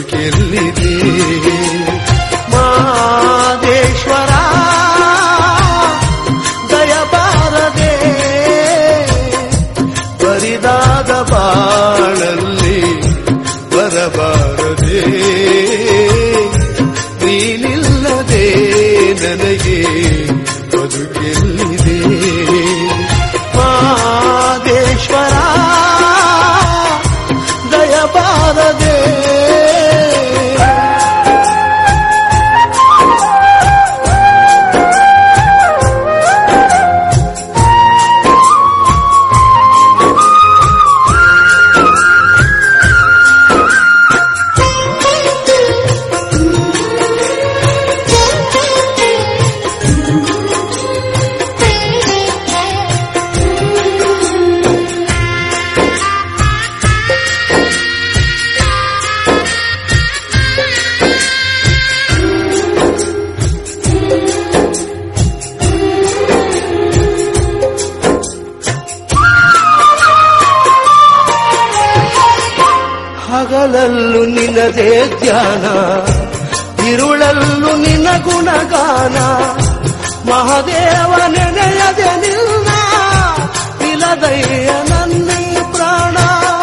ಬದುಕೆಲ್ಲಿದೆ ಮಾದೇಶ್ವರ ದಯಬಾರದೆ ಬರಿದಾದ ಬಾಳಲ್ಲಿ ಬರಬಾರದೆ ನೀನಿಲ್ಲದೆ ನನಗೆ ಬದುಕೆಲ್ಲಿದೆ ಮಾದೇಶ್ವರ ದಯಬಾರದೆ ಹಗಲಲ್ಲೂ ನಿನದೇ ಧ್ಯಾನ ಇರುಳಲ್ಲೂ ನಿನ್ನ ಗುಣಗಾನ ಮಹಾದೇವ ನೆನೆಯದೆ ನಿನ್ನ ಇಲದಯ್ಯ ನನ್ನಿ ಪ್ರಾಣ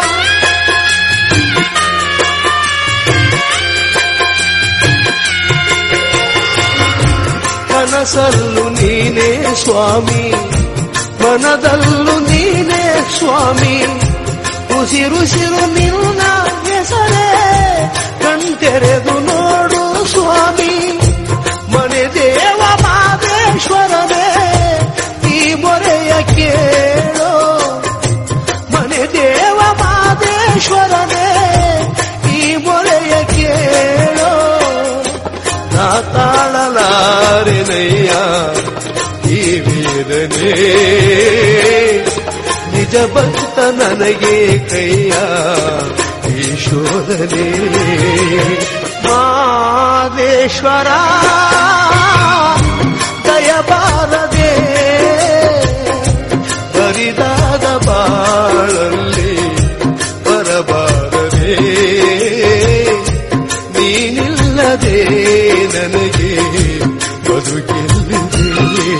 ಕನಸಲ್ಲೂ ನೀನೇ ಸ್ವಾಮಿ ಮನದಲ್ಲೂ ನೀನೇ ಸ್ವಾಮಿ ಉಸಿರುಸಿರು ನಿನ್ನ ಹೆಸರೇ ಕಣ್ತೆರೆದು ನೋಡು ಸ್ವಾಮಿ ಮನೆ ದೇವ ಮಾದೇಶ್ವರನೇ ಈ ಮೊರೆಯ ಕೇಳೋ ಮನೆ ದೇವ ಮಾದೇಶ್ವರನೇ ಈ ಮೊರೆಯ ಕೇಳೋ ನಾ ತಾಳಲಾರೆನಯ್ಯ ಈ ವೇದನೆ ನಿಜ ಭಕ್ತ ನನಗೆ ಕೈಯ ಈಶ್ವರನೇ ಮಾದೇಶ್ವರ ದಯಬಾರದೆ ಬರಿದಾದ ಬಾಳಲ್ಲಿ ಬರಬಾರದೆ ನೀನಿಲ್ಲದೆ ನನಗೆ ಬದುಕೆಲ್ಲಿದೆ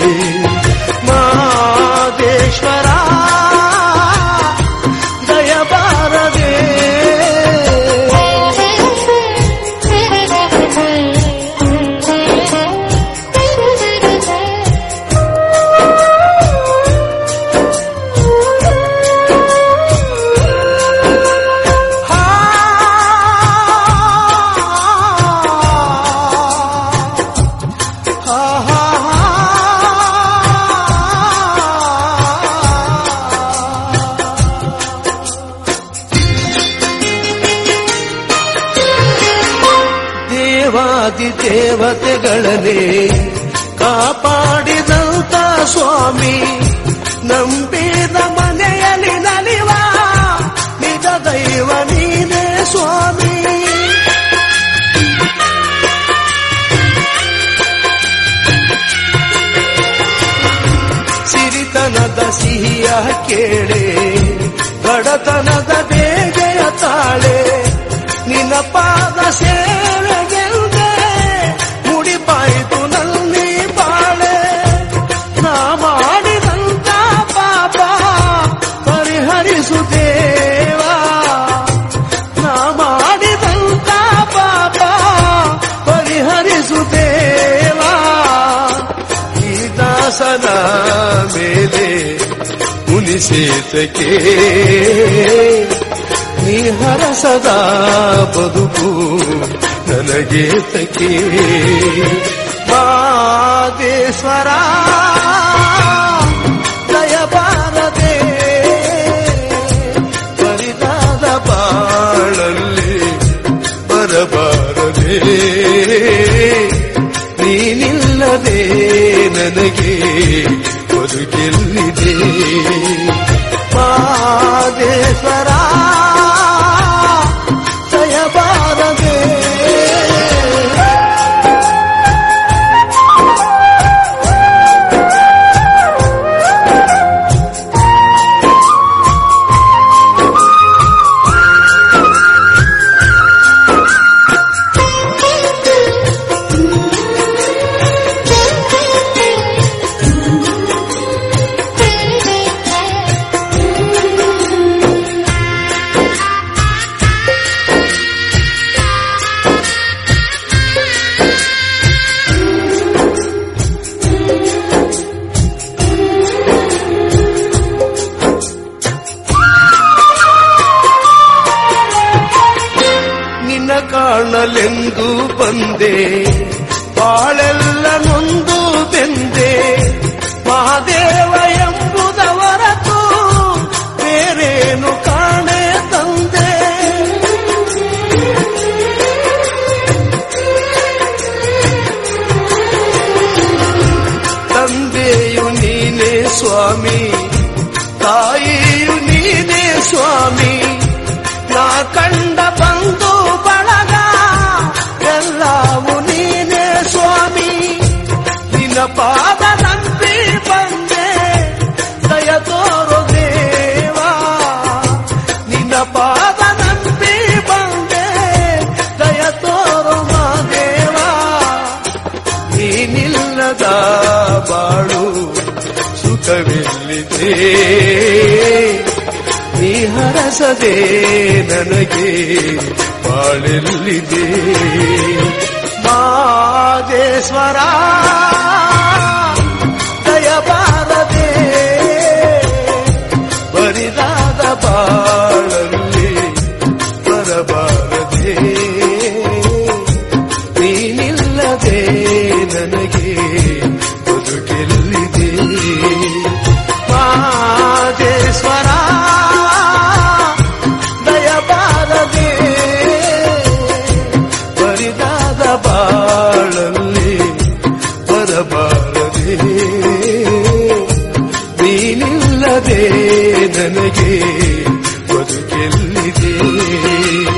ಮಾದೇಶ್ವರ ದಯಬಾರದೆ ಹಾ ಹಾ ಹಾ ದೇವಾದಿ ದೇವತೆಗಳನ್ನೇ ಕಾಪಾಡಿದಂತ ಸ್ವಾಮಿ ನಂಬಿದ ಮನೆಯಲ್ಲಿ ನಲಿವ ನಿಜ ದೈವ ನೀನೇ ಸ್ವಾಮಿ ಸಿರಿತನದ ಸಿಹಿಯ ಕೇಳೆ ಬಡತನದ ಬೇಗೆಯ ತಾಳೆ ನಿನ್ನ ಪಾದ ಸೇವೆಗೆಲ್ದೆ ಮುಡಿಪಾಯಿತು ನಲ್ಲಿ ಬಾಳೆ ನಾ ಮಾಡಿದಂತ ಪಾಪ ಪರಿಹರಿಸು ದೇವಾ ನಾ ಮಾಡಿದಂತ ಪಾಪ ಪರಿಹರಿಸು ದೇವಾ ಈ ದಾಸನ ಮೇಲೆ ಮುನಿಸೇತಕ್ಕೆ ನೀ ಹರಸದ ಬದುಕು ನನಗೆ ತಕೆ ಮಾದೇಶ್ವರ ದಯಬಾರದೆ ಬರಿದಾದ ಬಾಳಲ್ಲಿ ಬರಬಾರದೆ ನೀನಿಲ್ಲದೆ ನನಗೆ ಬದುಕೆಲ್ಲಿದೆ ಮಾದೇಶ್ವರ ದಯಬಾರದೆ ಕಾಣಲೆಂದು ಬಂದೆ ಬಾಳೆಲ್ಲ ನೊಂದು ಬೆಂದೆ ಮಹಾದೇವ ಎಂಬುದ ಹೊರತು ಬೇರೇನು ಕಾಣೆ ತಂದೆ ತಂದೆಯು ನೀನೇ ಸ್ವಾಮಿ ತಾಯಿಯು ನೀನೇ ಸ್ವಾಮಿ ನಾ ಕಂಡ ಬಂದು ಬಳಗ ಎಲ್ಲವೂ ನೀನೇ ಸ್ವಾಮಿ ನಿನ್ನ ಪಾದ ನಂಬಿ ಬಂದೆ ದಯ ತೋರು ದೇವಾ ನಿನ್ನ ಪಾದ ನಂಬಿ ಬಂದೆ ದಯ ತೋರು ಮಾದೇವಾ ನೀನಿಲ್ಲದ ಬಾಳು ಸುಖವಿಲ್ಲಿದೆ ನೀ ಹರಸದೆ ನನಗೆ ಬಾಳೆಲ್ಲಿದೆ ಮಾದೇಶ್ವರ ದಯಬಾರದೆ ಬರಿದಾದ ಬಾಳಲ್ಲಿ ಬರಬಾರದೆ ನೀನಿಲ್ಲದೆ ನನಗೆ ಬದುಕೆಲ್ಲಿದೆ ಮಾದೇಶ್ವರ ದಯಬಾರದೆ ಬರಿದಾದ ಬಾಳಲ್ಲಿ ಬರಬಾರದೆ ನೀನಿಲ್ಲದೆ ನನಗೆ ಬದುಕೆಲ್ಲಿದೆ